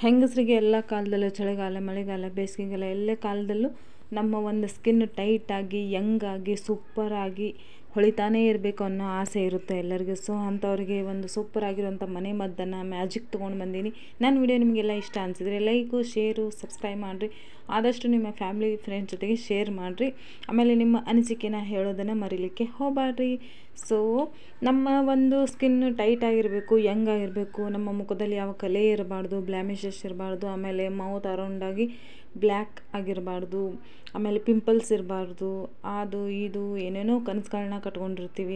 ಹೆಂಗಸರಿಗೆ ಎಲ್ಲ ಕಾಲದಲ್ಲೂ ಚಳಿಗಾಲ ಮಳೆಗಾಲ ಬೇಸಿಗೆಗಾಲ ಎಲ್ಲ ಕಾಲದಲ್ಲೂ ನಮ್ಮ ಒಂದು ಸ್ಕಿನ್ ಟೈಟಾಗಿ ಯಂಗಾಗಿ ಸೂಪರಾಗಿ ಹೊಳಿತಾನೇ ಇರಬೇಕು ಅನ್ನೋ ಆಸೆ ಇರುತ್ತೆ ಎಲ್ಲರಿಗೂ ಸೊ ಅಂಥವ್ರಿಗೆ ಒಂದು ಸೂಪರ್ ಆಗಿರುವಂಥ ಮನೆ ಮದ್ದನ್ನು ಮ್ಯಾಜಿಕ್ ತೊಗೊಂಡು ಬಂದೀನಿ ನನ್ನ ವಿಡಿಯೋ ನಿಮಗೆಲ್ಲ ಇಷ್ಟ ಅನಿಸಿದ್ರೆ ಲೈಕು ಶೇರು ಸಬ್ಸ್ಕ್ರೈಬ್ ಮಾಡಿರಿ ಆದಷ್ಟು ನಿಮ್ಮ ಫ್ಯಾಮಿಲಿ ಫ್ರೆಂಡ್ಸ್ ಜೊತೆಗೆ ಶೇರ್ ಮಾಡಿರಿ ಆಮೇಲೆ ನಿಮ್ಮ ಅನಿಸಿಕೆನ ಹೇಳೋದನ್ನು ಮರೀಲಿಕ್ಕೆ ಹೋಗಬೇಡ್ರಿ ಸೊ ನಮ್ಮ ಒಂದು ಸ್ಕಿನ್ ಟೈಟ್ ಆಗಿರಬೇಕು ಯಂಗ್ ಆಗಿರಬೇಕು ನಮ್ಮ ಮುಖದಲ್ಲಿ ಯಾವ ಕಲೆ ಇರಬಾರ್ದು ಬ್ಲ್ಯಾಮಿಶಸ್ ಇರಬಾರ್ದು ಆಮೇಲೆ ಮೌತ್ ಅರೌಂಡಾಗಿ ಬ್ಲ್ಯಾಕ್ ಆಗಿರಬಾರ್ದು ಆಮೇಲೆ ಪಿಂಪಲ್ಸ್ ಇರಬಾರ್ದು ಅದು ಇದು ಏನೇನೋ ಕನಸುಗಳನ್ನ ಕಟ್ಕೊಂಡಿರ್ತೀವಿ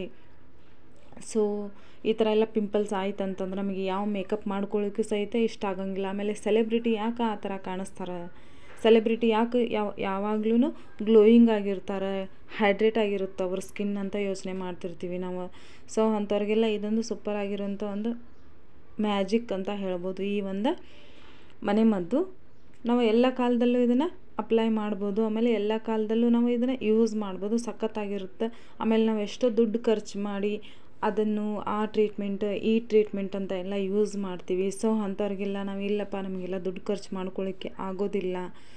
ಸೊ ಈ ಥರ ಎಲ್ಲ ಪಿಂಪಲ್ಸ್ ಆಯ್ತು ಅಂತಂದ್ರೆ ನಮಗೆ ಯಾವ ಮೇಕಪ್ ಮಾಡ್ಕೊಳ್ಳೋಕ್ಕೂ ಸಹಿತ ಇಷ್ಟ ಆಗಂಗಿಲ್ಲ ಆಮೇಲೆ ಸೆಲೆಬ್ರಿಟಿ ಯಾಕೆ ಆ ಥರ ಕಾಣಿಸ್ತಾರೆ ಸೆಲೆಬ್ರಿಟಿ ಯಾಕೆ ಯಾವ ಯಾವಾಗ್ಲೂ ಗ್ಲೋಯಿಂಗ್ ಆಗಿರ್ತಾರೆ ಹೈಡ್ರೇಟ್ ಆಗಿರುತ್ತೆ ಅವ್ರ ಸ್ಕಿನ್ ಅಂತ ಯೋಚನೆ ಮಾಡ್ತಿರ್ತೀವಿ ನಾವು ಸೊ ಅಂಥವ್ರಿಗೆಲ್ಲ ಇದೊಂದು ಸೂಪರ್ ಆಗಿರೋಂಥ ಒಂದು ಮ್ಯಾಜಿಕ್ ಅಂತ ಹೇಳ್ಬೋದು ಈ ಒಂದು ಮನೆ ಮದ್ದು ನಾವು ಎಲ್ಲ ಕಾಲದಲ್ಲೂ ಇದನ್ನು ಅಪ್ಲೈ ಮಾಡ್ಬೋದು ಆಮೇಲೆ ಎಲ್ಲ ಕಾಲದಲ್ಲೂ ನಾವು ಇದನ್ನು ಯೂಸ್ ಮಾಡ್ಬೋದು ಸಖತ್ತಾಗಿರುತ್ತೆ ಆಮೇಲೆ ನಾವು ಎಷ್ಟೋ ದುಡ್ಡು ಖರ್ಚು ಮಾಡಿ ಅದನ್ನು ಆ ಟ್ರೀಟ್ಮೆಂಟ್ ಈ ಟ್ರೀಟ್ಮೆಂಟ್ ಅಂತ ಎಲ್ಲ ಯೂಸ್ ಮಾಡ್ತೀವಿ ಸೊ ಅಂಥವ್ರಿಗೆಲ್ಲ ನಾವು ಇಲ್ಲಪ್ಪ ನಮಗೆಲ್ಲ ದುಡ್ಡು ಖರ್ಚು ಮಾಡ್ಕೊಳ್ಳಿಕ್ಕೆ ಆಗೋದಿಲ್ಲ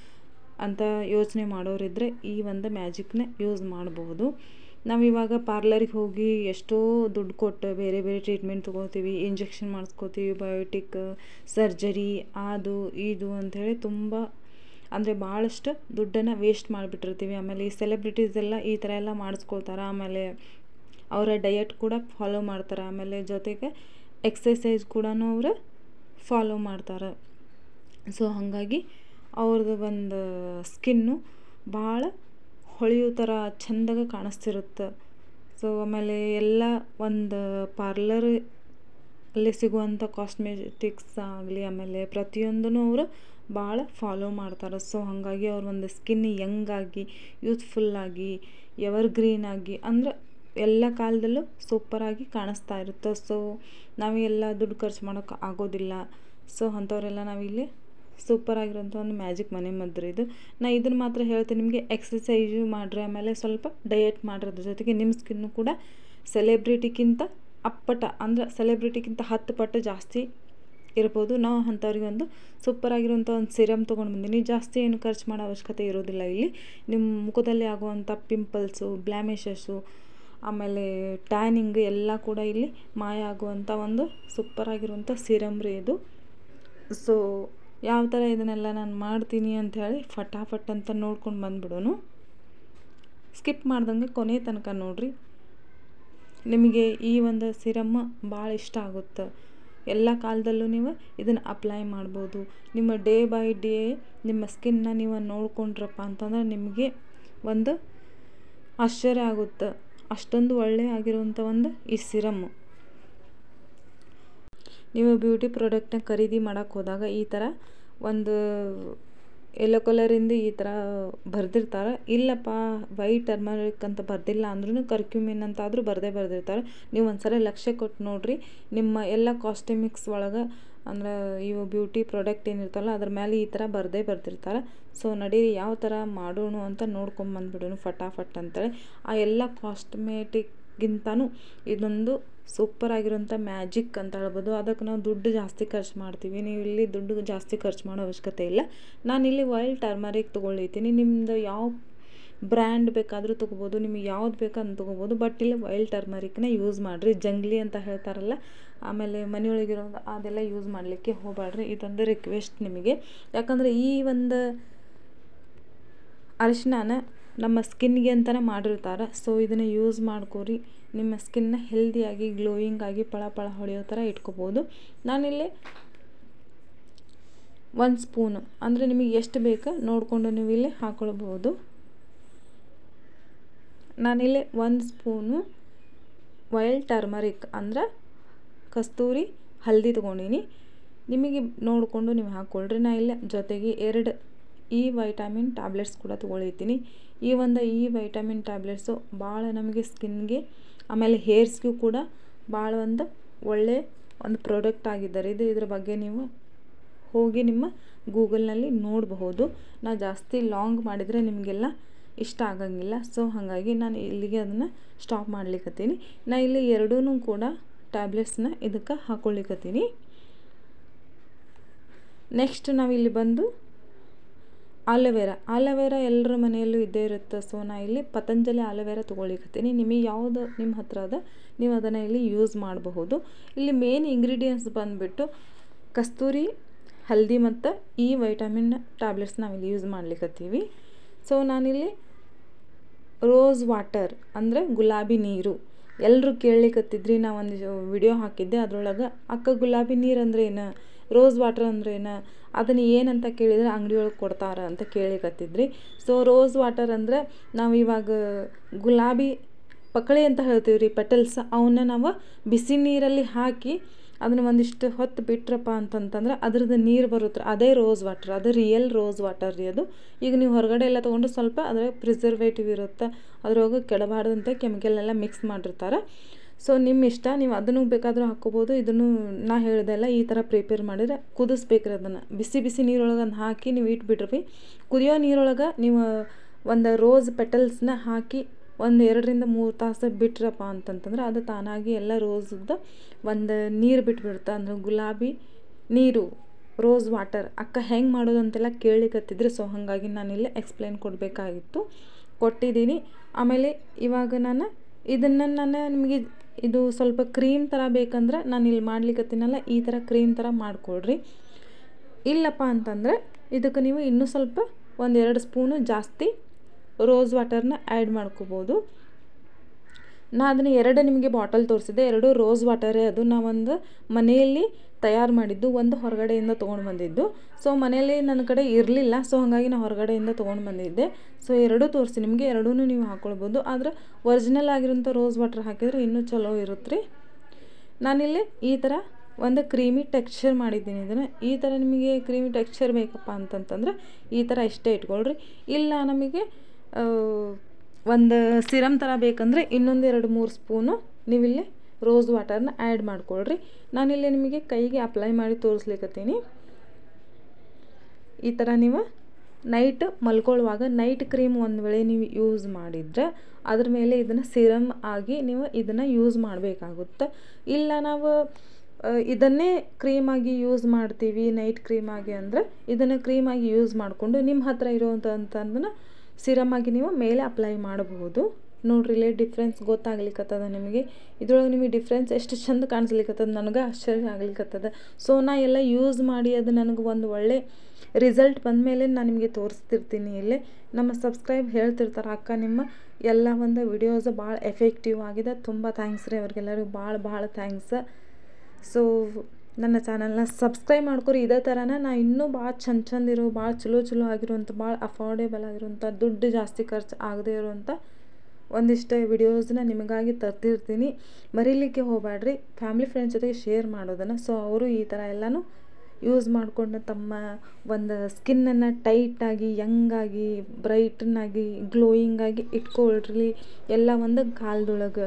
ಅಂತ ಯೋಚನೆ ಮಾಡೋರಿದ್ದರೆ ಈ ಒಂದು ಮ್ಯಾಜಿಕ್ನ ಯೂಸ್ ಮಾಡ್ಬೋದು ನಾವಿವಾಗ ಪಾರ್ಲರಿಗೆ ಹೋಗಿ ಎಷ್ಟೋ ದುಡ್ಡು ಕೊಟ್ಟು ಬೇರೆ ಬೇರೆ ಟ್ರೀಟ್ಮೆಂಟ್ ತೊಗೋತೀವಿ ಇಂಜೆಕ್ಷನ್ ಮಾಡಿಸ್ಕೋತೀವಿ ಬಯೋಟಿಕ್ ಸರ್ಜರಿ ಅದು ಇದು ಅಂಥೇಳಿ ತುಂಬ ಅಂದರೆ ಭಾಳಷ್ಟು ದುಡ್ಡನ್ನು ವೇಸ್ಟ್ ಮಾಡಿಬಿಟ್ಟಿರ್ತೀವಿ ಆಮೇಲೆ ಈ ಸೆಲೆಬ್ರಿಟೀಸ್ ಎಲ್ಲ ಈ ಥರ ಎಲ್ಲ ಮಾಡಿಸ್ಕೊಳ್ತಾರೆ ಆಮೇಲೆ ಅವರ ಡಯಟ್ ಕೂಡ ಫಾಲೋ ಮಾಡ್ತಾರೆ ಆಮೇಲೆ ಜೊತೆಗೆ ಎಕ್ಸಸೈಸ್ ಕೂಡ ಅವರು ಫಾಲೋ ಮಾಡ್ತಾರೆ ಸೊ ಹಾಗಾಗಿ ಅವ್ರದ್ದು ಒಂದು ಸ್ಕಿನ್ನು ಭಾಳ ಹೊಳೆಯೋ ಥರ ಚೆಂದಾಗ ಕಾಣಿಸ್ತಿರುತ್ತೆ ಸೊ ಆಮೇಲೆ ಎಲ್ಲ ಒಂದು ಪಾರ್ಲರ್ ಅಲ್ಲಿ ಸಿಗುವಂಥ ಕಾಸ್ಮೆಟಿಕ್ಸ್ ಆಗಲಿ ಆಮೇಲೆ ಪ್ರತಿಯೊಂದೂ ಅವರು ಭಾಳ ಫಾಲೋ ಮಾಡ್ತಾರೆ ಸೊ ಹಾಗಾಗಿ ಅವ್ರ ಒಂದು ಸ್ಕಿನ್ ಯಂಗಾಗಿ ಯೂತ್ಫುಲ್ಲಾಗಿ ಎವರ್ ಗ್ರೀನಾಗಿ ಅಂದ್ರೆ ಎಲ್ಲ ಕಾಲದಲ್ಲೂ ಸೂಪರಾಗಿ ಕಾಣಿಸ್ತಾ ಇರುತ್ತೆ ಸೊ ನಾವೆಲ್ಲ ದುಡ್ಡು ಖರ್ಚು ಮಾಡೋಕ್ಕೆ ಆಗೋದಿಲ್ಲ ಸೊ ಅಂಥವರೆಲ್ಲ ನಾವಿಲ್ಲಿ ಸೂಪರಾಗಿರೋಂಥ ಒಂದು ಮ್ಯಾಜಿಕ್ ಮನೆ ಮದ್ದು ಇದು ನಾ ಇದನ್ನು ಮಾತ್ರ ಹೇಳ್ತೀನಿ ನಿಮಗೆ ಎಕ್ಸಸೈಸು ಮಾಡಿರಿ ಆಮೇಲೆ ಸ್ವಲ್ಪ ಡಯಟ್ ಮಾಡಿರೋದ್ರ ಜೊತೆಗೆ ನಿಮ್ಮ ಸ್ಕಿನ್ನು ಕೂಡ ಸೆಲೆಬ್ರಿಟಿಗಿಂತ ಅಪ್ಪಟ ಅಂದ್ರೆ ಸೆಲೆಬ್ರಿಟಿಗಿಂತ ಹತ್ತು ಪಟ್ಟು ಜಾಸ್ತಿ ಇರ್ಬೋದು ನಾವು ಅಂಥವ್ರಿಗೆ ಒಂದು ಸೂಪರಾಗಿರುವಂಥ ಒಂದು ಸಿರಮ್ ತೊಗೊಂಡು ಬಂದೀನಿ ಜಾಸ್ತಿ ಏನು ಖರ್ಚು ಮಾಡೋ ಅವಶ್ಯಕತೆ ಇರೋದಿಲ್ಲ ಇಲ್ಲಿ ನಿಮ್ಮ ಮುಖದಲ್ಲಿ ಆಗುವಂಥ ಪಿಂಪಲ್ಸು ಬ್ಲ್ಯಾಮಿಷಸ್ಸು ಆಮೇಲೆ ಟ್ಯಾನಿಂಗ್ ಎಲ್ಲ ಕೂಡ ಇಲ್ಲಿ ಮಾಯ ಆಗುವಂಥ ಒಂದು ಸೂಪರಾಗಿರುವಂಥ ಸಿರಮ್ ರೀ ಇದು ಸೊ ಯಾವ ಥರ ಇದನ್ನೆಲ್ಲ ನಾನು ಮಾಡ್ತೀನಿ ಅಂಥೇಳಿ ಫಟಾಫಟ್ ಅಂತ ನೋಡ್ಕೊಂಡು ಬಂದ್ಬಿಡೋನು ಸ್ಕಿಪ್ ಮಾಡ್ದಂಗೆ ಕೊನೆ ತನಕ ನೋಡಿರಿ ನಿಮಗೆ ಈ ಒಂದು ಸಿರಮ್ ಭಾಳ ಇಷ್ಟ ಆಗುತ್ತೆ ಎಲ್ಲ ಕಾಲದಲ್ಲೂ ನೀವು ಇದನ್ನು ಅಪ್ಲೈ ಮಾಡ್ಬೋದು ನಿಮ್ಮ ಡೇ ಬೈ ಡೇ ನಿಮ್ಮ ಸ್ಕಿನ್ನ ನೀವು ನೋಡ್ಕೊಂಡ್ರಪ್ಪ ಅಂತಂದ್ರೆ ನಿಮಗೆ ಒಂದು ಆಶ್ಚರ್ಯ ಆಗುತ್ತೆ ಅಷ್ಟೊಂದು ಒಳ್ಳೆಯ ಆಗಿರುವಂಥ ಒಂದು ಈ ಸಿರಮ್ಮು ನೀವು ಬ್ಯೂಟಿ ಪ್ರಾಡಕ್ಟ್ನ ಖರೀದಿ ಮಾಡೋಕ್ಕೆ ಹೋದಾಗ ಈ ಥರ ಒಂದು ಯೆಲ್ಲೋ ಕಲರಿಂದ ಈ ಥರ ಬರೆದಿರ್ತಾರೆ ಇಲ್ಲಪ್ಪ ವೈಟ್ ಟರ್ಮರಿಕ್ ಅಂತ ಬರ್ದಿಲ್ಲ ಅಂದ್ರೂ ಕರ್ಕ್ಯೂಮಿನ್ ಅಂತಾದರೂ ಬರದೇ ಬರೆದಿರ್ತಾರೆ ನೀವು ಒಂದ್ಸಲ ಲಕ್ಷ್ಯ ಕೊಟ್ಟು ನೋಡಿರಿ ನಿಮ್ಮ ಎಲ್ಲ ಕಾಸ್ಟೆಮಿಕ್ಸ್ ಒಳಗೆ ಅಂದ್ರೆ ಇವು ಬ್ಯೂಟಿ ಪ್ರಾಡಕ್ಟ್ ಏನಿರ್ತಲ್ಲ ಅದ್ರ ಮೇಲೆ ಈ ಥರ ಬರದೇ ಬರ್ದಿರ್ತಾರೆ ಸೊ ನಡೀರಿ ಯಾವ ಥರ ಮಾಡೋಣ ಅಂತ ನೋಡ್ಕೊಂಬಂದ್ಬಿಡೋಣ ಫಟಾಫಟ್ ಅಂತೇಳಿ ಆ ಎಲ್ಲ ಕಾಸ್ಮೆಟಿಕ್ಗಿಂತನೂ ಇದೊಂದು ಸೂಪರ್ ಆಗಿರೋಂಥ ಮ್ಯಾಜಿಕ್ ಅಂತ ಹೇಳ್ಬೋದು ಅದಕ್ಕೆ ನಾವು ದುಡ್ಡು ಜಾಸ್ತಿ ಖರ್ಚು ಮಾಡ್ತೀವಿ ನೀವು ಇಲ್ಲಿ ದುಡ್ಡು ಜಾಸ್ತಿ ಖರ್ಚು ಮಾಡೋ ಅವಶ್ಯಕತೆ ಇಲ್ಲ ನಾನಿಲ್ಲಿ ವೈಲ್ಡ್ ಟರ್ಮರಿಕ್ ತೊಗೊಳಿತೀನಿ ನಿಮ್ಮದು ಯಾವ ಬ್ರ್ಯಾಂಡ್ ಬೇಕಾದರೂ ತೊಗೋಬೋದು ನಿಮಗೆ ಯಾವ್ದು ಬೇಕು ಅಂತ ತೊಗೋಬೋದು ಬಟ್ ಇಲ್ಲಿ ವೈಲ್ಡ್ ಟರ್ಮರಿಕ್ನ ಯೂಸ್ ಮಾಡಿರಿ ಜಂಗ್ಲಿ ಅಂತ ಹೇಳ್ತಾರಲ್ಲ ಆಮೇಲೆ ಮನೆಯೊಳಗಿರೋ ಅದೆಲ್ಲ ಯೂಸ್ ಮಾಡಲಿಕ್ಕೆ ಹೋಗಬೇಡ್ರಿ ಇದೊಂದು ರಿಕ್ವೆಸ್ಟ್ ನಿಮಗೆ ಯಾಕಂದರೆ ಈ ಒಂದು ಅರಿಶಿನ ನಮ್ಮ ಸ್ಕಿನ್ಗೆ ಅಂತಲೇ ಮಾಡಿರ್ತಾರೆ ಸೊ ಇದನ್ನು ಯೂಸ್ ಮಾಡ್ಕೋರಿ ನಿಮ್ಮ ಸ್ಕಿನ್ನ ಹೆಲ್ದಿಯಾಗಿ ಗ್ಲೋಯಿಂಗ್ ಆಗಿ ಪಳ ಪಳ ಹೊಳೆಯೋ ಥರ ಇಟ್ಕೋಬೋದು ನಾನಿಲ್ಲಿ ಒಂದು ಸ್ಪೂನು ಅಂದರೆ ನಿಮಗೆ ಎಷ್ಟು ಬೇಕು ನೋಡಿಕೊಂಡು ನೀವು ಇಲ್ಲಿ ಹಾಕ್ಕೊಳ್ಬೋದು ನಾನಿಲ್ಲಿ ಒಂದು ಸ್ಪೂನು ವೈಲ್ಡ್ ಟರ್ಮರಿಕ್ ಅಂದ್ರೆ ಕಸ್ತೂರಿ ಹಲ್ದಿ ತೊಗೊಂಡಿನಿ ನಿಮಗೆ ನೋಡಿಕೊಂಡು ನೀವು ಹಾಕ್ಕೊಳ್ರಿ ನಾ ಇಲ್ಲ ಜೊತೆಗೆ ಎರಡು ಈ ವೈಟಮಿನ್ ಟ್ಯಾಬ್ಲೆಟ್ಸ್ ಕೂಡ ತೊಗೊಳಿತೀನಿ ಈ ಒಂದು ಈ ವೈಟಮಿನ್ ಟ್ಯಾಬ್ಲೆಟ್ಸು ಭಾಳ ನಮಗೆ ಸ್ಕಿನ್ಗೆ ಆಮೇಲೆ ಹೇರ್ಸ್ಗೂ ಕೂಡ ಭಾಳ ಒಂದು ಒಳ್ಳೆ ಒಂದು ಪ್ರಾಡಕ್ಟ್ ಆಗಿದ್ದಾರೆ ಇದು ಇದ್ರ ಬಗ್ಗೆ ನೀವು ಹೋಗಿ ನಿಮ್ಮ ಗೂಗಲ್ನಲ್ಲಿ ನೋಡಬಹುದು ನಾ ಜಾಸ್ತಿ ಲಾಂಗ್ ಮಾಡಿದರೆ ನಿಮಗೆಲ್ಲ ಇಷ್ಟ ಆಗಂಗಿಲ್ಲ ಸೊ ಹಾಗಾಗಿ ನಾನು ಇಲ್ಲಿಗೆ ಅದನ್ನು ಸ್ಟಾಪ್ ಮಾಡ್ಲಿಕ್ಕತ್ತೀನಿ ನಾ ಇಲ್ಲಿ ಎರಡೂ ಕೂಡ ಟ್ಯಾಬ್ಲೆಟ್ಸ್ನ ಇದಕ್ಕೆ ಹಾಕ್ಕೊಳ್ಲಿಕ್ಕತ್ತೀನಿ ನೆಕ್ಸ್ಟ್ ನಾವಿಲ್ಲಿ ಬಂದು ಆಲೋವೆರಾ ಆಲೋವೆರಾ ಎಲ್ಲರ ಮನೆಯಲ್ಲೂ ಇದ್ದೇ ಇರುತ್ತೆ ಸೊ ನಾ ಇಲ್ಲಿ ಪತಂಜಲಿ ಆಲೋವೆರಾ ತೊಗೊಳಿಕತ್ತೀನಿ ನಿಮಗೆ ಯಾವುದು ನಿಮ್ಮ ಹತ್ರ ಅದ ನೀವು ಅದನ್ನು ಇಲ್ಲಿ ಯೂಸ್ ಮಾಡಬಹುದು ಇಲ್ಲಿ ಮೇನ್ ಇಂಗ್ರೀಡಿಯೆಂಟ್ಸ್ ಬಂದುಬಿಟ್ಟು ಕಸ್ತೂರಿ ಹಲ್ದಿ ಮತ್ತು ಈ ವೈಟಮಿನ್ ಟ್ಯಾಬ್ಲೆಟ್ಸ್ ನಾವಿಲ್ಲಿ ಯೂಸ್ ಮಾಡ್ಲಿಕ್ಕತ್ತೀವಿ ಸೊ ನಾನಿಲ್ಲಿ ರೋಸ್ ವಾಟರ್ ಅಂದರೆ ಗುಲಾಬಿ ನೀರು ಎಲ್ಲರೂ ಕೇಳಲಿಕ್ಕತ್ತಿದ್ರಿ ನಾ ಒಂದು ವಿಡಿಯೋ ಹಾಕಿದ್ದೆ ಅದ್ರೊಳಗೆ ಅಕ್ಕ ಗುಲಾಬಿ ನೀರು ಅಂದ್ರೆ ಏನು ರೋಸ್ ವಾಟರ್ ಅಂದ್ರೆ ಏನು ಅದನ್ನು ಏನಂತ ಕೇಳಿದರೆ ಅಂಗಡಿ ಒಳಗೆ ಕೊಡ್ತಾರ ಅಂತ ಕೇಳಿಕತ್ತಿದ್ರಿ ಸೊ ರೋಸ್ ವಾಟರ್ ಅಂದರೆ ನಾವು ಇವಾಗ ಗುಲಾಬಿ ಪಕಳೆ ಅಂತ ಹೇಳ್ತೀವಿ ರೀ ಪೆಟಲ್ಸ್ ಅವನ್ನ ನಾವು ಬಿಸಿ ನೀರಲ್ಲಿ ಹಾಕಿ ಅದನ್ನು ಒಂದಿಷ್ಟು ಹೊತ್ತು ಬಿಟ್ರಪ್ಪ ಅಂತಂತಂದ್ರೆ ಅದ್ರದ್ದು ನೀರು ಬರುತ್ತೆ ಅದೇ ರೋಸ್ ವಾಟರ್ ಅದು ರಿಯಲ್ ರೋಸ್ ವಾಟರ್ ರೀ ಅದು ಈಗ ನೀವು ಹೊರಗಡೆ ಎಲ್ಲ ತೊಗೊಂಡ್ರೆ ಸ್ವಲ್ಪ ಅದ್ರ ಪ್ರಿಸರ್ವೇಟಿವ್ ಇರುತ್ತೆ ಅದ್ರೊಳಗೆ ಕೆಡಬಾರ್ದಂತ ಕೆಮಿಕಲ್ ಎಲ್ಲ ಮಿಕ್ಸ್ ಮಾಡಿರ್ತಾರೆ ಸೊ ನಿಮ್ಮ ಇಷ್ಟ ನೀವು ಅದನ್ನು ಬೇಕಾದರೂ ಹಾಕ್ಕೋಬೋದು ಇದನ್ನು ನಾ ಹೇಳ್ದೆಲ್ಲ ಈ ಥರ ಪ್ರಿಪೇರ್ ಮಾಡಿದ್ರೆ ಕುದಿಸ್ಬೇಕ್ರಿ ಅದನ್ನು ಬಿಸಿ ಬಿಸಿ ನೀರೊಳಗೆ ಅದನ್ನ ಹಾಕಿ ನೀವು ಇಟ್ಬಿಟ್ರಿ ಕುದಿಯೋ ನೀರೊಳಗೆ ನೀವು ಒಂದು ರೋಸ್ ಪೆಟಲ್ಸ್ನ ಹಾಕಿ ಒಂದು ಎರಡರಿಂದ ಮೂರು ತಾಸು ಬಿಟ್ರಪ್ಪ ಅಂತಂತಂದ್ರೆ ಅದು ತಾನಾಗಿ ಎಲ್ಲ ರೋಸದ್ದು ಒಂದು ನೀರು ಬಿಟ್ಬಿಡುತ್ತೆ ಅಂದ್ರೆ ಗುಲಾಬಿ ನೀರು ರೋಸ್ ವಾಟರ್ ಅಕ್ಕ ಹೆಂಗೆ ಮಾಡೋದು ಅಂತೆಲ್ಲ ಕೇಳಿಕತ್ತಿದ್ರೆ ಸೊ ಹಾಗಾಗಿ ನಾನಿಲ್ಲಿ ಎಕ್ಸ್ಪ್ಲೇನ್ ಕೊಡಬೇಕಾಗಿತ್ತು ಕೊಟ್ಟಿದ್ದೀನಿ ಆಮೇಲೆ ಇವಾಗ ನಾನು ಇದನ್ನು ನಾನು ನಿಮಗೆ ಇದು ಸ್ವಲ್ಪ ಕ್ರೀಮ್ ಥರ ಬೇಕಂದ್ರೆ ನಾನು ಇಲ್ಲಿ ಮಾಡ್ಲಿಕ್ಕತ್ತೀನಲ್ಲ ಈ ಥರ ಕ್ರೀಮ್ ಥರ ಮಾಡಿಕೊಡ್ರಿ ಇಲ್ಲಪ್ಪ ಅಂತಂದರೆ ಇದಕ್ಕೆ ನೀವು ಇನ್ನೂ ಸ್ವಲ್ಪ ಒಂದೆರಡು ಸ್ಪೂನು ಜಾಸ್ತಿ ರೋಸ್ ವಾಟರ್ನ ಆ್ಯಡ್ ಮಾಡ್ಕೋಬೋದು ನಾ ಅದನ್ನು ಎರಡು ನಿಮಗೆ ಬಾಟಲ್ ತೋರಿಸಿದೆ ಎರಡು ರೋಸ್ ವಾಟರೇ ಅದು ನಾವೊಂದು ಮನೆಯಲ್ಲಿ ತಯಾರು ಮಾಡಿದ್ದು ಒಂದು ಹೊರಗಡೆಯಿಂದ ತೊಗೊಂಡು ಬಂದಿದ್ದು ಸೊ ಮನೆಯಲ್ಲಿ ನನ್ನ ಕಡೆ ಇರಲಿಲ್ಲ ಸೊ ಹಾಗಾಗಿ ನಾನು ಹೊರಗಡೆಯಿಂದ ತೊಗೊಂಡು ಬಂದಿದ್ದೆ ಸೊ ಎರಡೂ ತೋರಿಸಿ ನಿಮಗೆ ಎರಡೂ ನೀವು ಹಾಕ್ಕೊಳ್ಬೋದು ಆದರೆ ಒರಿಜಿನಲ್ ಆಗಿರೋಂಥ ರೋಸ್ ವಾಟರ್ ಹಾಕಿದರೆ ಇನ್ನೂ ಚಲೋ ಇರುತ್ತೆ ರೀ ನಾನಿಲ್ಲಿ ಈ ಥರ ಒಂದು ಕ್ರೀಮಿ ಟೆಕ್ಸ್ಚರ್ ಮಾಡಿದ್ದೀನಿ ಇದನ್ನು ಈ ಥರ ನಿಮಗೆ ಕ್ರೀಮಿ ಟೆಕ್ಸ್ಚರ್ ಬೇಕಪ್ಪ ಅಂತಂತಂದ್ರೆ ಈ ಥರ ಇಷ್ಟೇ ಇಟ್ಕೊಳ್ರಿ ಇಲ್ಲ ನಮಗೆ ಒಂದು ಸಿರಮ್ ಥರ ಬೇಕಂದರೆ ಇನ್ನೊಂದು ಎರಡು ಮೂರು ಸ್ಪೂನು ನೀವಿಲ್ಲಿ ರೋಸ್ ವಾಟರ್ನ ಆ್ಯಡ್ ಮಾಡ್ಕೊಳ್ರಿ ನಾನಿಲ್ಲಿ ನಿಮಗೆ ಕೈಗೆ ಅಪ್ಲೈ ಮಾಡಿ ತೋರಿಸ್ಲಿಕ್ಕತ್ತೀನಿ ಈ ಥರ ನೀವು ನೈಟ್ ಮಲ್ಕೊಳ್ಳುವಾಗ ನೈಟ್ ಕ್ರೀಮ್ ಒಂದು ವೇಳೆ ನೀವು ಯೂಸ್ ಮಾಡಿದರೆ ಅದ್ರ ಮೇಲೆ ಇದನ್ನು ಸಿರಮ್ ಆಗಿ ನೀವು ಇದನ್ನು ಯೂಸ್ ಮಾಡಬೇಕಾಗುತ್ತೆ ಇಲ್ಲ ನಾವು ಇದನ್ನೇ ಕ್ರೀಮಾಗಿ ಯೂಸ್ ಮಾಡ್ತೀವಿ ನೈಟ್ ಕ್ರೀಮಾಗಿ ಅಂದರೆ ಇದನ್ನು ಕ್ರೀಮಾಗಿ ಯೂಸ್ ಮಾಡಿಕೊಂಡು ನಿಮ್ಮ ಹತ್ರ ಇರೋವಂಥ ಅಂತಂದನ್ನು ಸಿರಮ್ ಆಗಿ ನೀವು ಮೇಲೆ ಅಪ್ಲೈ ಮಾಡಬಹುದು ನೋಡ್ರಿ ಇಲ್ಲೇ ಡಿಫ್ರೆನ್ಸ್ ಗೊತ್ತಾಗ್ಲಿಕ್ಕತ್ತದ ನಿಮಗೆ ಇದ್ರೊಳಗೆ ನಿಮಗೆ ಡಿಫ್ರೆನ್ಸ್ ಎಷ್ಟು ಚಂದ ಕಾಣಿಸ್ಲಿಕ್ಕತ್ತದ ನನಗೆ ಆಶ್ಚರ್ಯ ಆಗ್ಲಿಕ್ಕತ್ತದ ಸೊ ನಾ ಎಲ್ಲ ಯೂಸ್ ಮಾಡಿ ಅದು ನನಗೆ ಒಂದು ಒಳ್ಳೆ ರಿಸಲ್ಟ್ ಬಂದಮೇಲೆ ನಾನು ನಿಮಗೆ ತೋರಿಸ್ತಿರ್ತೀನಿ ಇಲ್ಲೇ ನಮ್ಮ ಸಬ್ಸ್ಕ್ರೈಬ್ ಹೇಳ್ತಿರ್ತಾರೆ ಅಕ್ಕ ನಿಮ್ಮ ಎಲ್ಲ ಒಂದು ವಿಡಿಯೋಸ್ ಭಾಳ ಎಫೆಕ್ಟಿವ್ ಆಗಿದೆ ತುಂಬ ಥ್ಯಾಂಕ್ಸ್ ರೀ ಅವ್ರಿಗೆಲ್ಲರಿಗೂ ಭಾಳ ಭಾಳ ಥ್ಯಾಂಕ್ಸ್ ಸೊ ನನ್ನ ಚಾನಲ್ನ ಸಬ್ಸ್ಕ್ರೈಬ್ ಮಾಡ್ಕೊರಿ ಇದೇ ಥರನ ನಾ ಇನ್ನೂ ಭಾಳ ಚಂದ ಚಂದ ಇರೋ ಭಾಳ ಚಲೋ ಚಲೋ ಆಗಿರುವಂಥ ಭಾಳ ಅಫೋರ್ಡೆಬಲ್ ಆಗಿರುವಂಥ ದುಡ್ಡು ಜಾಸ್ತಿ ಖರ್ಚು ಆಗದೇ ಇರುವಂಥ ಒಂದಿಷ್ಟು ವಿಡಿಯೋಸ್ನ ನಿಮಗಾಗಿ ತರ್ತಿರ್ತೀನಿ ಮರೀಲಿಕ್ಕೆ ಹೋಗಬೇಡ್ರಿ ಫ್ಯಾಮ್ಲಿ ಫ್ರೆಂಡ್ಸ್ ಜೊತೆಗೆ ಶೇರ್ ಮಾಡೋದನ್ನು ಸೊ ಅವರು ಈ ಥರ ಎಲ್ಲನೂ ಯೂಸ್ ಮಾಡಿಕೊಂಡು ತಮ್ಮ ಒಂದು ಸ್ಕಿನ್ನನ್ನು ಟೈಟಾಗಿ ಯಂಗಾಗಿ ಬ್ರೈಟನ್ನಾಗಿ ಗ್ಲೋಯಿಂಗಾಗಿ ಇಟ್ಕೊಳ್ರಿ ಎಲ್ಲ ಒಂದು ಕಾಲದೊಳಗೆ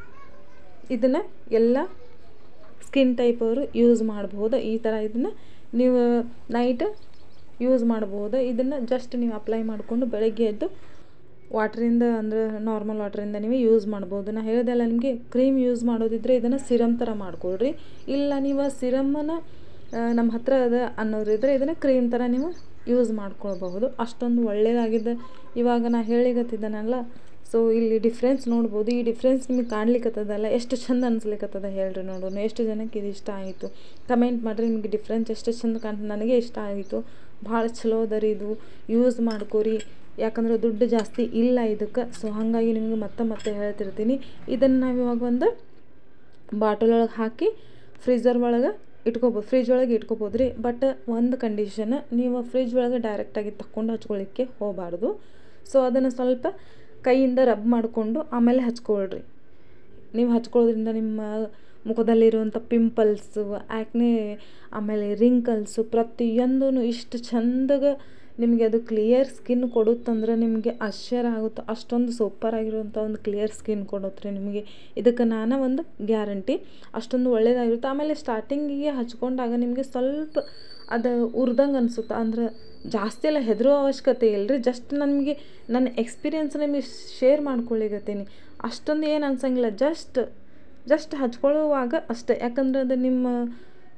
ಇದನ್ನು ಎಲ್ಲ ಸ್ಕಿನ್ ಟೈಪ್ ಅವರು ಯೂಸ್ ಮಾಡ್ಬೋದು ಈ ಥರ ಇದನ್ನು ನೀವು ನೈಟ್ ಯೂಸ್ ಮಾಡ್ಬೋದು ಇದನ್ನು ಜಸ್ಟ್ ನೀವು ಅಪ್ಲೈ ಮಾಡಿಕೊಂಡು ಬೆಳಗ್ಗೆ ಎದ್ದು ವಾಟ್ರಿಂದ ಅಂದರೆ ನಾರ್ಮಲ್ ವಾಟ್ರಿಂದ ನೀವು ಯೂಸ್ ಮಾಡ್ಬೋದು ನಾ ಹೇಳಿದೆಲ್ಲ ನಿಮಗೆ ಕ್ರೀಮ್ ಯೂಸ್ ಮಾಡೋದಿದ್ರೆ ಇದನ್ನು ಸಿರಮ್ ಥರ ಮಾಡ್ಕೊಳ್ರಿ ಇಲ್ಲ ನೀವು ಸಿರಮನ್ನು ನಮ್ಮ ಹತ್ರ ಅದ ಅನ್ನೋರಿದ್ರೆ ಇದನ್ನು ಕ್ರೀಮ್ ಥರ ನೀವು ಯೂಸ್ ಮಾಡ್ಕೊಳ್ಬಹುದು ಅಷ್ಟೊಂದು ಒಳ್ಳೆಯದಾಗಿದೆ ಇವಾಗ ನಾ ಹೇಳಿಗತ್ತಿದ್ದಾನಲ್ಲ ಸೊ ಇಲ್ಲಿ ಡಿಫ್ರೆನ್ಸ್ ನೋಡ್ಬೋದು ಈ ಡಿಫ್ರೆನ್ಸ್ ನಿಮಗೆ ಕಾಣ್ಲಿಕ್ಕತ್ತದಲ್ಲ ಎಷ್ಟು ಚಂದ ಅನ್ಸ್ಲಿಕ್ಕತ್ತದ ಹೇಳ್ರಿ ನೋಡೋಣ ಎಷ್ಟು ಜನಕ್ಕೆ ಇದು ಇಷ್ಟ ಆಯಿತು ಕಮೆಂಟ್ ಮಾಡಿರಿ ನಿಮಗೆ ಡಿಫ್ರೆನ್ಸ್ ಎಷ್ಟು ಚಂದ ಕಾಣ್ತದೆ ನನಗೆ ಇಷ್ಟ ಆಯಿತು ಭಾಳ ಚಲೋ ಅದ ರೀ ಇದು ಯೂಸ್ ಮಾಡ್ಕೋರಿ ಯಾಕಂದ್ರೆ ದುಡ್ಡು ಜಾಸ್ತಿ ಇಲ್ಲ ಇದಕ್ಕೆ ಸೊ ಹಾಗಾಗಿ ನಿಮಗೆ ಮತ್ತೆ ಮತ್ತೆ ಹೇಳ್ತಿರ್ತೀನಿ ಇದನ್ನು ನಾವು ಇವಾಗ ಒಂದು ಬಾಟಲ್ ಒಳಗೆ ಹಾಕಿ ಫ್ರೀಝರ್ ಒಳಗೆ ಇಟ್ಕೋಬೋದು ಫ್ರಿಜ್ ಒಳಗೆ ಇಟ್ಕೋಬೋದು ರೀ ಬಟ್ ಒಂದು ಕಂಡೀಷನ್ ನೀವು ಫ್ರಿಜ್ ಒಳಗೆ ಡೈರೆಕ್ಟಾಗಿ ತಕ್ಕೊಂಡು ಹಚ್ಕೊಳ್ಳಿಕ್ಕೆ ಹೋಗಬಾರ್ದು ಸೊ ಅದನ್ನು ಸ್ವಲ್ಪ ಕೈಯಿಂದ ರಬ್ ಮಾಡಿಕೊಂಡು ಆಮೇಲೆ ಹಚ್ಕೊಳ್ರಿ ನೀವು ಹಚ್ಕೊಳ್ಳೋದ್ರಿಂದ ನಿಮ್ಮ ಮುಖದಲ್ಲಿರುವಂಥ ಪಿಂಪಲ್ಸು ಆ್ಯಕ್ನೆ ಆಮೇಲೆ ರಿಂಕಲ್ಸು ಪ್ರತಿಯೊಂದೂ ಇಷ್ಟು ಚಂದಗೆ ನಿಮಗೆ ಅದು ಕ್ಲಿಯರ್ ಸ್ಕಿನ್ ಕೊಡುತ್ತಂದ್ರೆ ನಿಮಗೆ ಆಶ್ಚರ್ಯ ಆಗುತ್ತೆ ಅಷ್ಟೊಂದು ಸೂಪರ್ ಆಗಿರುವಂಥ ಒಂದು ಕ್ಲಿಯರ್ ಸ್ಕಿನ್ ಕೊಡುತ್ತೆ ನಿಮಗೆ ಇದಕ್ಕೆ ನಾನು ಒಂದು ಗ್ಯಾರಂಟಿ ಅಷ್ಟೊಂದು ಒಳ್ಳೆಯದಾಗಿರುತ್ತೆ ಆಮೇಲೆ ಸ್ಟಾರ್ಟಿಂಗಿಗೆ ಹಚ್ಕೊಂಡಾಗ ನಿಮಗೆ ಸ್ವಲ್ಪ ಅದು ಉರ್ದಂಗೆ ಅನಿಸುತ್ತೆ ಅಂದ್ರೆ ಜಾಸ್ತಿ ಎಲ್ಲ ಹೆದರೋ ಅವಶ್ಯಕತೆ ಇಲ್ಲ ರೀ ಜಸ್ಟ್ ನನಗೆ ನನ್ನ ಎಕ್ಸ್ಪೀರಿಯೆನ್ಸ್ ನಿಮಗೆ ಶೇರ್ ಮಾಡ್ಕೊಳ್ಳಿಗತ್ತೀನಿ ಅಷ್ಟೊಂದು ಏನು ಅನ್ಸಂಗಿಲ್ಲ ಜಸ್ಟ್ ಜಸ್ಟ್ ಹಚ್ಕೊಳ್ಳುವಾಗ ಅಷ್ಟೇ ಯಾಕಂದ್ರೆ ಅದು ನಿಮ್ಮ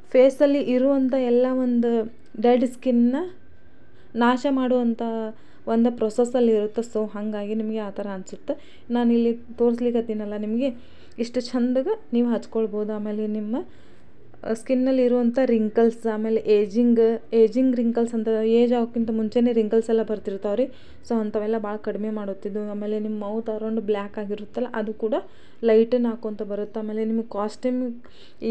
ಫೇಸಲ್ಲಿ ಇರುವಂಥ ಎಲ್ಲ ಒಂದು ಡೆಡ್ ಸ್ಕಿನ್ನ ನಾಶ ಮಾಡುವಂಥ ಒಂದು ಪ್ರೊಸೆಸ್ಸಲ್ಲಿ ಇರುತ್ತೆ ಸೊ ಹಾಗಾಗಿ ನಿಮಗೆ ಆ ಥರ ಅನಿಸುತ್ತೆ ನಾನಿಲ್ಲಿ ತೋರಿಸ್ಲಿಕ್ಕತ್ತೀನಲ್ಲ ನಿಮಗೆ ಇಷ್ಟು ಚಂದಗೆ ನೀವು ಹಚ್ಕೊಳ್ಬೋದು ಆಮೇಲೆ ನಿಮ್ಮ ಸ್ಕಿನ್ನಲ್ಲಿ ಇರುವಂಥ ರಿಂಕಲ್ಸ್ ಆಮೇಲೆ ಏಜಿಂಗ್ ಏಜಿಂಗ್ ರಿಂಕಲ್ಸ್ ಅಂತ ಏಜ್ ಆಗೋಕ್ಕಿಂತ ಮುಂಚೆನೇ ರಿಂಕಲ್ಸ್ ಎಲ್ಲ ಬರ್ತಿರ್ತಾವೆ ರೀ ಸೊ ಅಂಥವೆಲ್ಲ ಭಾಳ ಕಡಿಮೆ ಮಾಡುತ್ತಿದ್ದು ಆಮೇಲೆ ನಿಮ್ಮ ಮೌತ್ ಅರೌಂಡ್ ಬ್ಲ್ಯಾಕ್ ಆಗಿರುತ್ತಲ್ಲ ಅದು ಕೂಡ ಲೈಟನ್ನು ಹಾಕ್ಕೊತ ಬರುತ್ತೆ ಆಮೇಲೆ ನಿಮಗೆ ಕಾಸ್ಟ್ಯೂಮ್ ಈ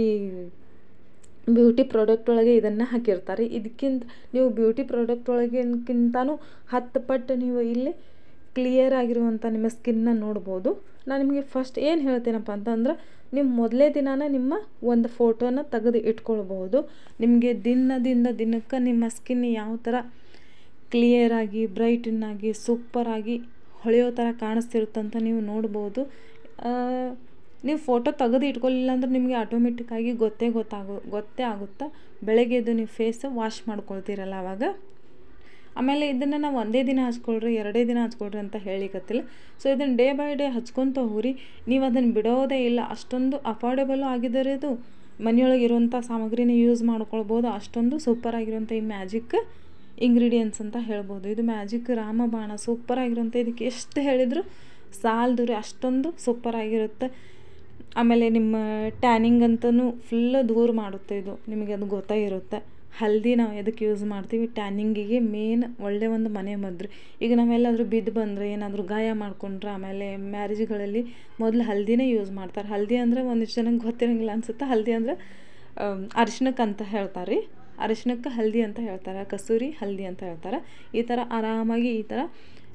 ಬ್ಯೂಟಿ ಪ್ರಾಡಕ್ಟ್ ಒಳಗೆ ಇದನ್ನು ಹಾಕಿರ್ತಾರೆ ಇದಕ್ಕಿಂತ ನೀವು ಬ್ಯೂಟಿ ಪ್ರಾಡಕ್ಟ್ ಒಳಗಿನ್ಕಿಂತನೂ ಹತ್ತು ಪಟ್ಟು ನೀವು ಇಲ್ಲಿ ಕ್ಲಿಯರ್ ಆಗಿರುವಂಥ ನಿಮ್ಮ ಸ್ಕಿನ್ನ ನೋಡ್ಬೋದು ನಾನು ನಿಮಗೆ ಫಸ್ಟ್ ಏನು ಹೇಳ್ತೀನಪ್ಪ ಅಂತಂದ್ರೆ ನೀವು ಮೊದಲೇ ದಿನಾನ ನಿಮ್ಮ ಒಂದು ಫೋಟೋನ ತೆಗೆದು ಇಟ್ಕೊಳ್ಬೋದು ನಿಮಗೆ ದಿನದಿಂದ ದಿನಕ್ಕೆ ನಿಮ್ಮ ಸ್ಕಿನ್ ಯಾವ ಥರ ಕ್ಲಿಯರಾಗಿ ಬ್ರೈಟನ್ನಾಗಿ ಸೂಪರಾಗಿ ಹೊಳೆಯೋ ಥರ ಕಾಣಿಸ್ತಿರುತ್ತಂತ ನೀವು ನೋಡ್ಬೋದು ನೀವು ಫೋಟೋ ತೆಗೆದು ಇಟ್ಕೊಳ್ಳಿಲ್ಲ ಅಂದ್ರೆ ನಿಮಗೆ ಆಟೋಮೆಟಿಕ್ಕಾಗಿ ಗೊತ್ತೇ ಗೊತ್ತಾಗೋ ಗೊತ್ತೇ ಆಗುತ್ತಾ ಬೆಳಗ್ಗೆ ಎದ್ದು ನೀವು ಫೇಸ್ ವಾಶ್ ಮಾಡ್ಕೊಳ್ತೀರಲ್ಲ ಆವಾಗ ಆಮೇಲೆ ಇದನ್ನು ನಾವು ಒಂದೇ ದಿನ ಹಚ್ಕೊಳ್ರಿ ಎರಡೇ ದಿನ ಹಚ್ಕೊಳ್ರಿ ಅಂತ ಹೇಳಿಕತ್ತಿಲ್ಲ ಸೊ ಇದನ್ನು ಡೇ ಬೈ ಡೇ ಹಚ್ಕೊತ ಹೋಗ್ರಿ ನೀವು ಅದನ್ನು ಬಿಡೋದೇ ಇಲ್ಲ ಅಷ್ಟೊಂದು ಅಫೋರ್ಡೆಬಲ್ಲು ಆಗಿದ್ದಾರೆ ಇದು ಮನೆಯೊಳಗೆ ಇರುವಂಥ ಸಾಮಗ್ರಿನ ಯೂಸ್ ಮಾಡ್ಕೊಳ್ಬೋದು ಅಷ್ಟೊಂದು ಸೂಪರಾಗಿರುವಂಥ ಈ ಮ್ಯಾಜಿಕ್ ಇಂಗ್ರೀಡಿಯೆಂಟ್ಸ್ ಅಂತ ಹೇಳ್ಬೋದು ಇದು ಮ್ಯಾಜಿಕ್ ರಾಮಬಾಣ ಸೂಪರಾಗಿರುವಂಥ ಇದಕ್ಕೆ ಎಷ್ಟು ಹೇಳಿದ್ರು ಸಾಲದು ರೀ ಅಷ್ಟೊಂದು ಸೂಪರಾಗಿರುತ್ತೆ ಆಮೇಲೆ ನಿಮ್ಮ ಟ್ಯಾನಿಂಗ್ ಅಂತಲೂ ಫುಲ್ ದೂರ ಮಾಡುತ್ತೆ ಇದು ನಿಮಗೆ ಅದು ಗೊತ್ತಾಗಿರುತ್ತೆ ಹಲ್ದಿ ನಾವು ಎದಕ್ಕೆ ಯೂಸ್ ಮಾಡ್ತೀವಿ ಟ್ಯಾನಿಂಗಿಗೆ ಮೇನ್ ಒಳ್ಳೆಯ ಒಂದು ಮನೆ ಮದ್ದು ಈಗ ನಾವೆಲ್ಲಾದರೂ ಬಿದ್ದು ಬಂದರೆ ಏನಾದರೂ ಗಾಯ ಮಾಡ್ಕೊಂಡ್ರೆ ಆಮೇಲೆ ಮ್ಯಾರೇಜ್ಗಳಲ್ಲಿ ಮೊದಲು ಹಲ್ದಿನೇ ಯೂಸ್ ಮಾಡ್ತಾರೆ ಹಲ್ದಿ ಅಂದರೆ ಒಂದಿಷ್ಟು ಜನಕ್ಕೆ ಗೊತ್ತಿರೋಂಗಿಲ್ಲ ಅನ್ಸುತ್ತೆ ಹಲ್ದಿ ಅಂದರೆ ಅರಿಶಿಣಕ್ಕೆ ಅಂತ ಹೇಳ್ತಾರೆ ರೀ ಅರಿಶಿಣಕ್ಕೆ ಹಲ್ದಿ ಅಂತ ಹೇಳ್ತಾರೆ ಕಸೂರಿ ಹಲ್ದಿ ಅಂತ ಹೇಳ್ತಾರೆ ಈ ಥರ ಆರಾಮಾಗಿ ಈ ಥರ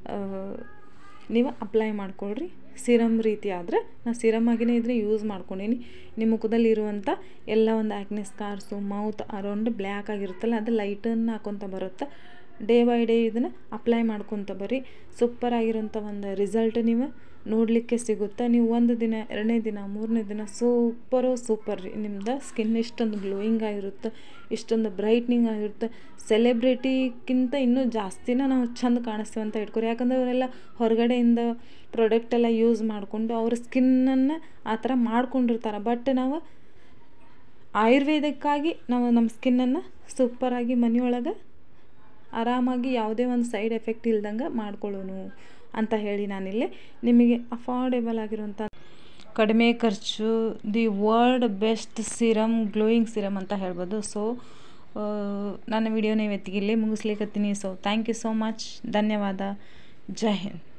ನೀವು ಅಪ್ಲೈ ಮಾಡ್ಕೊಳ್ರಿ ಸಿರಮ್ ರೀತಿ ಆದರೆ ನಾನು ಸಿರಮ್ ಆಗಿನೇ ಇದ್ರೆ ಯೂಸ್ ಮಾಡ್ಕೊಂಡೀನಿ ನಿಮ್ಮ ಮುಖದಲ್ಲಿ ಇರುವಂಥ ಎಲ್ಲ ಒಂದು acne scars mouth around black ಆಗಿರುತ್ತಲ್ಲ ಅದು ಲೈಟನ್ನು ಹಾಕೊತ ಬರುತ್ತೆ ಡೇ ಬೈ ಡೇ ಇದನ್ನು ಅಪ್ಲೈ ಮಾಡ್ಕೊತ ಬರ್ರಿ ಸೂಪರಾಗಿರೋಂಥ ಒಂದು ರಿಸಲ್ಟ್ ನೀವು ನೋಡಲಿಕ್ಕೆ ಸಿಗುತ್ತೆ ನೀವು ಒಂದು ದಿನ ಎರಡನೇ ದಿನ ಮೂರನೇ ದಿನ ಸೂಪರು ಸೂಪರ್ ರೀ ನಿಮ್ದು ಸ್ಕಿನ್ ಇಷ್ಟೊಂದು ಗ್ಲೋಯಿಂಗ್ ಆಗಿರುತ್ತೆ ಇಷ್ಟೊಂದು ಬ್ರೈಟ್ನಿಂಗ್ ಆಗಿರುತ್ತೆ ಸೆಲೆಬ್ರಿಟಿಗಿಂತ ಇನ್ನೂ ಜಾಸ್ತಿನ ನಾವು ಚೆಂದ ಕಾಣಿಸ್ತೀವಿ ಅಂತ ಇಟ್ಕೊರಿ ಯಾಕಂದ್ರೆ ಅವರೆಲ್ಲ ಹೊರಗಡೆಯಿಂದ ಪ್ರಾಡಕ್ಟ್ ಎಲ್ಲ ಯೂಸ್ ಮಾಡಿಕೊಂಡು ಅವ್ರ ಸ್ಕಿನ್ನನ್ನು ಆ ಥರ ಮಾಡ್ಕೊಂಡಿರ್ತಾರೆ ಬಟ್ ನಾವು ಆಯುರ್ವೇದಕ್ಕಾಗಿ ನಾವು ನಮ್ಮ ಸ್ಕಿನ್ನನ್ನು ಸೂಪರಾಗಿ ಮನೆಯೊಳಗೆ ಆರಾಮಾಗಿ ಯಾವುದೇ ಒಂದು ಸೈಡ್ ಎಫೆಕ್ಟ್ ಇಲ್ದಂಗೆ ಮಾಡ್ಕೊಳ್ಳೋನು ಅಂತ ಹೇಳಿ ನಾನಿಲ್ಲಿ ನಿಮಗೆ ಅಫೋರ್ಡೆಬಲ್ ಆಗಿರುವಂಥ ಕಡಿಮೆ ಖರ್ಚು the world best serum glowing serum ಅಂತ ಹೇಳ್ಬೋದು ಸೊ ನನ್ನ ವಿಡಿಯೋನ ಇವತ್ತಿಗೆ ಇಲ್ಲೇ ಮುಗಿಸ್ಲಿಕ್ಕತ್ತೀನಿ so thank you so much ಧನ್ಯವಾದ ಜೈ ಹಿಂದ್